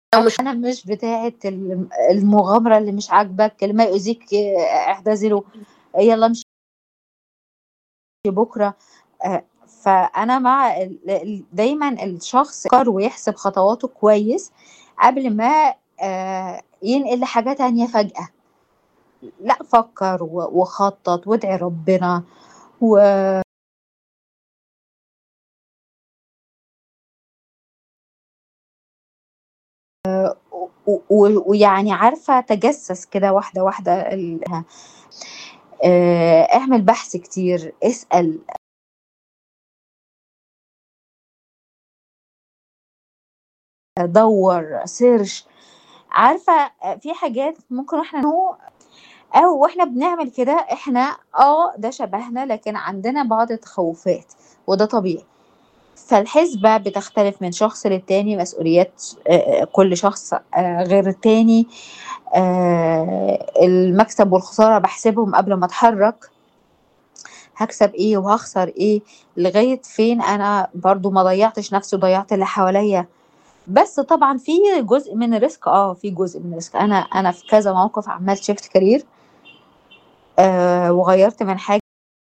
لو مش أنا مش بتاعة ال المغامرة اللي مش عاجبك، اللي ما يؤذيك اعتزله، يالّا امشي بُكرة آآ، فأنا مع ال ال دايمًا الشخص يفكّر ويحسب خطواته كويس قبل ما آآ، ينقل لحاجة تانية فجأة. لأ فكّر و وخطّط وادعي ربنا و و و ويعني عارفة تجسّس كده واحدة، واحدة ال آآ، اعمل بحث كتير، اسأل. دَوّر، search عارفة في حاجات ممكن وإحنا أو وإحنا بنعمل كده إحنا آه، ده شبهنا لكن عندنا بعض التخوّفات وده طبيعي. فالحسبة بتختلف من شخص للتاني، مسؤوليات آآ، كل شخص آآ، غير التاني، آآ، المكسب والخسارة باحسبهم قبل ما أتحرّك. هاكسب إيه وهاخسر إيه، لغاية فين أنا برضه ما ضيّعتش نَفْسي وضيّعت اللي حواليّا. بس طبعًا في جزء من الrisk آه، في جزء من الrisk أنا أنا في كذا موقف عملت shift career آآ، وغيّرت من حاجة